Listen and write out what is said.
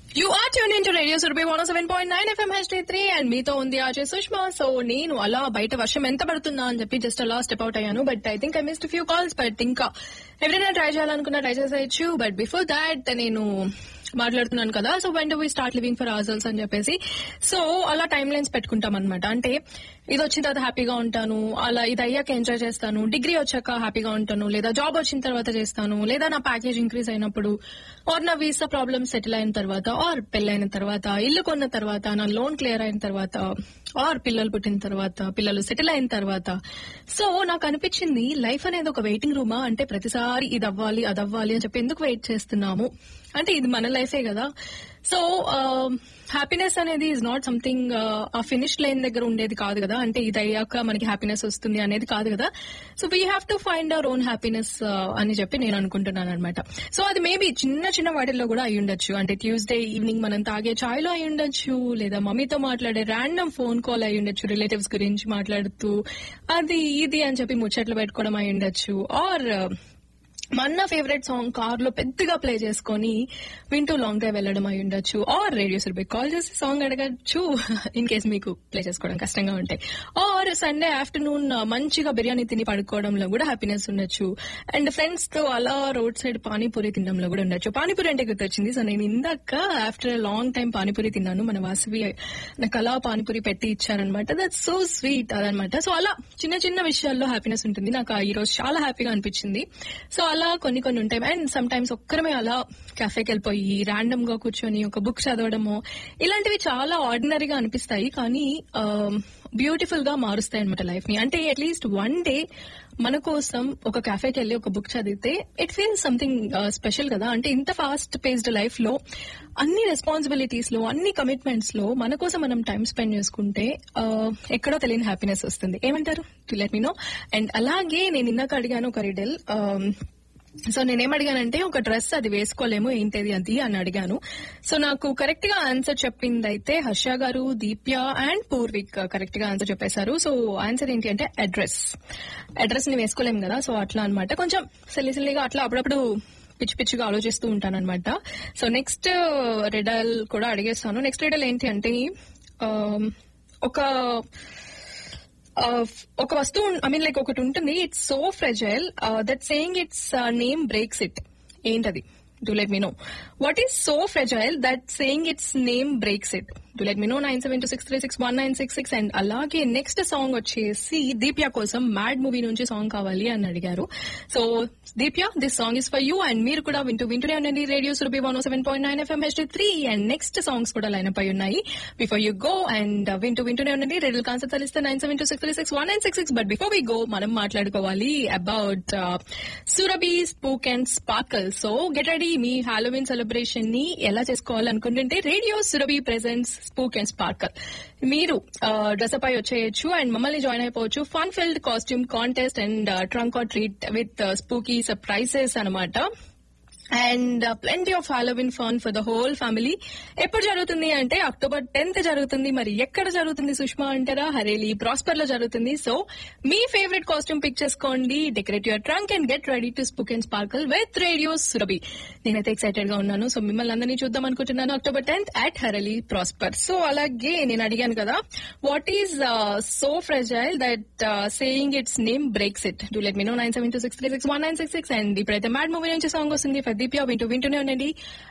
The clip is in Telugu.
you are tune in to radio Surabhi one seven point nine FM HD three and మీతో ఉంది ఆచే సుష్మా సో నేను అలా బయట వర్షం ఎంత పడుతుందా అని చెప్పి జస్ట్ అలా స్టెప్ అవుట్ అయ్యాను but I think I missed few calls but ఇంకా ఎవరైనా ట్రై చేయాలనుకున్నా ట్రై చేసేయచ్చు బట్ బిఫోర్ దాట్ నేను మాట్లాడుతున్నాను కదా so when do we start living for ourselves అని చెప్పేసి సో అలా టైం లైన్స్ పెట్టుకుంటాం అనమాట అంటే ఇది వచ్చిన తర్వాత హ్యాపీగా ఉంటాను అలా ఇది అయ్యాక ఎంజాయ్ చేస్తాను డిగ్రీ వచ్చాక హ్యాపీగా ఉంటాను లేదా జాబ్ వచ్చిన తర్వాత చేస్తాను లేదా నా ప్యాకేజ్ ఇంక్రీజ్ అయినప్పుడు ఆర్ నా వీసా ప్రాబ్లమ్ సెటిల్ అయిన తర్వాత ఆర్ పెళ్ళైన తర్వాత ఇల్లు కొన్న తర్వాత నా లోన్ క్లియర్ అయిన తర్వాత ఆర్ పిల్లలు పుట్టిన తర్వాత పిల్లలు సెటిల్ అయిన తర్వాత సో నాకు అనిపించింది లైఫ్ అనేది ఒక వెయిటింగ్ రూమా అంటే ప్రతిసారి ఇది అవ్వాలి అది అవ్వాలి అని చెప్పి ఎందుకు వెయిట్ చేస్తున్నాము అంటే ఇది మన లైఫే కదా సో హ్యాపీనెస్ అనేది is not something a finish line దగ్గర ఉండేది కాదు కదా అంటే ఇది అయ్యాక మనకి హ్యాపీనెస్ వస్తుంది అనేది కాదు కదా so we have to find our own happiness అని చెప్పి నేను అనుకుంటున్నాను అనమాట సో అది మేబీ చిన్న చిన్న వాటిల్లో కూడా అయి ఉండొచ్చు అంటే ట్యూస్డే ఈవినింగ్ మనం తాగే చాయ్లో అయి ఉండొచ్చు లేదా మమ్మీతో మాట్లాడే ర్యాండమ్ ఫోన్ కాల్ అయి ఉండొచ్చు రిలేటివ్స్ గురించి మాట్లాడుతూ అది ఇది అని చెప్పి ముచ్చట్లు పెట్టుకోవడం అయి ఉండొచ్చు ఆర్ మన ఫేవరెట్ సాంగ్ కార్ లో పెద్దగా ప్లే చేసుకొని వింటూ లాంగ్ డ్రైవ్ వెళ్ళడం అయి ఉండొచ్చు ఆర్ రేడియో సురభి కాల్ చేసి సాంగ్ అడగచ్చు ఇన్ కేస్ మీకు ప్లే చేసుకోవడం కష్టంగా ఉంటాయి ఆర్ సండే ఆఫ్టర్నూన్ మంచిగా బిర్యానీ తిని పడుకోవడంలో కూడా హ్యాపీనెస్ ఉండొచ్చు అండ్ ఫ్రెండ్స్ తో అలా రోడ్ సైడ్ పానీపూరి తినడంలో కూడా ఉండొచ్చు పానీపూరి అంటే గుర్తొచ్చింది సో నేను ఇందాక ఆఫ్టర్ లాంగ్ టైం పానీపూరి తిన్నాను మన వాసవి నాకు అలా పానీపూరి పెట్టి ఇచ్చారనమాట దట్ సో స్వీట్ అదనమాట సో అలా చిన్న చిన్న విషయాల్లో హ్యాపీనెస్ ఉంటుంది నాకు ఈ రోజు చాలా హ్యాపీగా అనిపించింది సో అలా కొన్ని కొన్ని ఉంటాయి అండ్ సమ్ టైమ్స్ ఒక్కరమే అలా కెఫేకి వెళ్ళిపోయి ర్యాండమ్ గా కూర్చొని ఒక బుక్ చదవడము ఇలాంటివి చాలా ఆర్డినరీగా అనిపిస్తాయి కానీ బ్యూటిఫుల్ గా మారుస్తాయి అనమాట లైఫ్ ని అంటే అట్లీస్ట్ వన్ డే మన కోసం ఒక క్యాఫేకి వెళ్ళి ఒక బుక్ చదివితే ఇట్ ఫీల్స్ సంథింగ్ స్పెషల్ కదా అంటే ఇంత ఫాస్ట్ పేస్డ్ లైఫ్ లో అన్ని రెస్పాన్సిబిలిటీస్ లో అన్ని కమిట్మెంట్స్ లో మన కోసం మనం టైం స్పెండ్ చేసుకుంటే ఎక్కడో తెలియని హ్యాపీనెస్ వస్తుంది ఏమంటారు to let me know and అలాగే నేను ఇందాక అడిగాను ఒక రిడల్ సో నేనేం అడిగానంటే ఒక డ్రెస్ అది వేసుకోలేము ఏంటిది అది అని అడిగాను సో నాకు కరెక్ట్ గా ఆన్సర్ చెప్పింది అయితే హర్ష గారు దీప్య అండ్ పూర్విక్ కరెక్ట్ గా ఆన్సర్ చెప్పేశారు సో ఆన్సర్ ఏంటి అంటే అడ్రస్ అడ్రస్ ని వేసుకోలేము కదా సో అట్లా అనమాట కొంచెం సిల్లి సిల్లిగా అట్లా అప్పుడప్పుడు పిచ్చి పిచ్చిగా ఆలోచిస్తూ ఉంటాను అనమాట సో నెక్స్ట్ రెడల్ కూడా అడిగేస్తాను నెక్స్ట్ రెడల్ ఏంటి అంటే ఒక ఒక వస్తువు ఐ మీన్ లైక్ ఒకటి ఉంటుంది it's so fragile that saying its name breaks it ఏంటది do let me know what is so fragile that saying its name breaks it do let me know nine seven two six three six one nine six six and అలాగే నెక్స్ట్ సాంగ్ వచ్చేసి దీప్య కోసం మ్యాడ్ మూవీ నుంచి సాంగ్ కావాలి అని అడిగారు so Deepya this song is for you and మీరు కూడా వింటూ వింటూనే ఉండండి radio Surabhi one seven point nine FM H three and next songs కూడా లైన్ అప్ అయి ఉన్నాయి బిఫోర్ యూ గో అండ్ వింటూ వింటూనే ఉండండి రేడియో కాన్సెప్ట్ తెలిస్తే nine seven two six three six one nine six six but before we go మనం మాట్లాడుకోవాలి about Surabhi spook and sparkle so get ready మీ హాలోవిన్ సెలబ్రేషన్ ని ఎలా చేసుకోవాలనుకుంటుంటే radio Surabhi presents spook and sparkle మీరు డ్రెస్అప్ అయి వచ్చేయచ్చు అండ్ మమ్మల్ని జాయిన్ అయిపోవచ్చు fun filled costume contest and trunk or treat with spooky surprises అనమాట and plenty of Halloween fun for the whole family ఎప్పుడు జరుగుతుంది అంటే అక్టోబర్ టెన్త్ జరుగుతుంది మరి ఎక్కడ జరుగుతుంది సుష్మా అంటారా హరేలీ ప్రాస్పర్ లో జరుగుతుంది సో మీ ఫేవరెట్ కాస్ట్యూమ్ పిక్ చేసుకోండి decorate your trunk and get ready to spook and sparkle with radio Surabhi నేనైతే ఎక్సైటెడ్ గా ఉన్నాను సో మిమ్మల్ని అందరినీ చూద్దాం అనుకుంటున్నాను October tenth at Harley Prosper so అలాగే నేను అడిగాను కదా what is so fragile that saying its name breaks it do let me know nine seven two six three six one nine six six and ఇప్పుడైతే మ్యాడ్ మూవీ నుంచి సాంగ్ వస్తుంది ఫర్ దీప్యా వింటూ వింటూనే ఉండండి